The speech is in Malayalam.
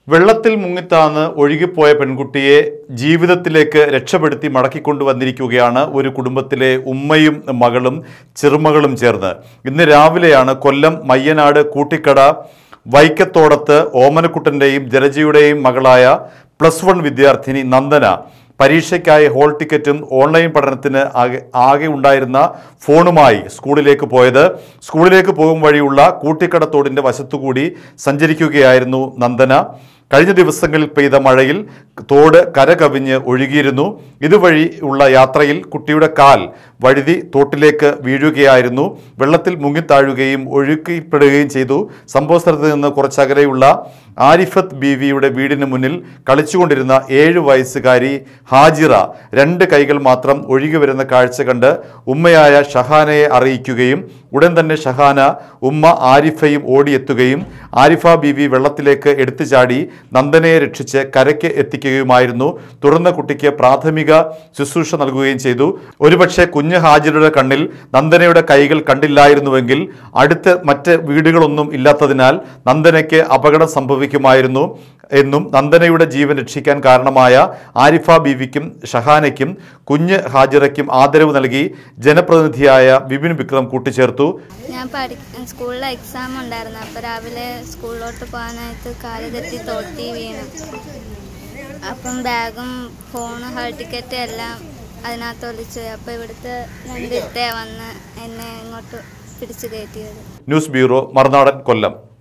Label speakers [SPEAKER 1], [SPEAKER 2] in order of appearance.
[SPEAKER 1] വെള്ളത്തിൽ മുങ്ങിത്താന്ന് ഒഴുകിപ്പോയ പെൺകുട്ടിയെ ജീവിതത്തിലേക്ക് രക്ഷപ്പെടുത്തി മടക്കിക്കൊണ്ടുവന്നിരിക്കുകയാണ് ഒരു കുടുംബത്തിലെ ഉമ്മയും മകളും ചെറുമകളും ചേർന്ന് ഇന്ന് രാവിലെയാണ് കൊല്ലം മയ്യനാട് കൂട്ടിക്കട വൈക്കത്തോടത്ത് ഓമനക്കുട്ടൻ്റെയും ജലജയുടെയും മകളായ പ്ലസ് വൺ വിദ്യാർത്ഥിനി നന്ദന പരീക്ഷയ്ക്കായി ഹോൾ ടിക്കറ്റും ഓൺലൈൻ പഠനത്തിന് ആകെ ആകെ ഉണ്ടായിരുന്ന ഫോണുമായി സ്കൂളിലേക്ക് പോയത് സ്കൂളിലേക്ക് പോകും വഴിയുള്ള കൂട്ടിക്കടത്തോടിൻ്റെ വശത്തുകൂടി സഞ്ചരിക്കുകയായിരുന്നു നന്ദന കഴിഞ്ഞ ദിവസങ്ങളിൽ പെയ്ത മഴയിൽ തോട് കരകവിഞ്ഞ് ഒഴുകിയിരുന്നു ഇതുവഴി ഉള്ള യാത്രയിൽ കുട്ടിയുടെ കാൽ വഴുതി തോട്ടിലേക്ക് വീഴുകയായിരുന്നു വെള്ളത്തിൽ മുങ്ങിത്താഴുകയും ഒഴുക്കിപ്പെടുകയും ചെയ്തു സംഭവ സ്ഥലത്ത് നിന്ന് കുറച്ചകലെയുള്ള ആരിഫത്ത് ബീവിയുടെ വീടിന് മുന്നിൽ കളിച്ചുകൊണ്ടിരുന്ന ഏഴ് വയസ്സുകാരി ഹാജിറ രണ്ട് കൈകൾ മാത്രം ഒഴുകി വരുന്ന കാഴ്ച കണ്ട് ഉമ്മയായ ഷഹാനയെ അറിയിക്കുകയും ഉടൻ തന്നെ ഷഹാന ഉമ്മ ആരിഫയും ഓടിയെത്തുകയും ആരിഫ ബീവി വെള്ളത്തിലേക്ക് എടുത്തു ചാടി നന്ദനയെ രക്ഷിച്ച് കരയ്ക്ക് എത്തിക്കുകയുമായിരുന്നു തുടർന്ന് കുട്ടിക്ക് പ്രാഥമിക ശുശ്രൂഷ നൽകുകയും ചെയ്തു ഒരുപക്ഷെ കുഞ്ഞ് ഹാജിറയുടെ കണ്ണിൽ നന്ദനയുടെ കൈകൾ കണ്ടില്ലായിരുന്നുവെങ്കിൽ അടുത്ത് മറ്റ് വീടുകളൊന്നും ഇല്ലാത്തതിനാൽ നന്ദനയ്ക്ക് അപകടം സംഭവിക്കുമായിരുന്നു എന്നും നന്ദനയുടെ ജീവൻ രക്ഷിക്കാൻ കാരണമായ ആരിഫ ബീവിക്കും ഷഹാനയ്ക്കും കുഞ്ഞ് ഹാജിറയ്ക്കും ആദരവ് നൽകി ജനപ്രതിനിധിയായ വിപിൻ വിക്രം കൂട്ടിച്ചേർത്തു
[SPEAKER 2] ഞാൻ പഠി സ്കൂളിൽ എക്സാം ഉണ്ടായിരുന്നു അപ്പോൾ രാവിലെ സ്കൂളിലോട്ട് പോകാനായിട്ട് കാല് തെറ്റി തോട്ടി വീണു അപ്പം ബാഗും ഫോണ് ഹാൾ ടിക്കറ്റ് എല്ലാം അതിനകത്ത് ഒളിച്ചു പോയി അപ്പോൾ ഇവിടുത്തെ രണ്ടിട്ടേ വന്ന് എന്നെ ഇങ്ങോട്ട് പിടിച്ചു കയറ്റിയത്
[SPEAKER 1] ന്യൂസ് ബ്യൂറോ മറുനാടൻ കൊല്ലം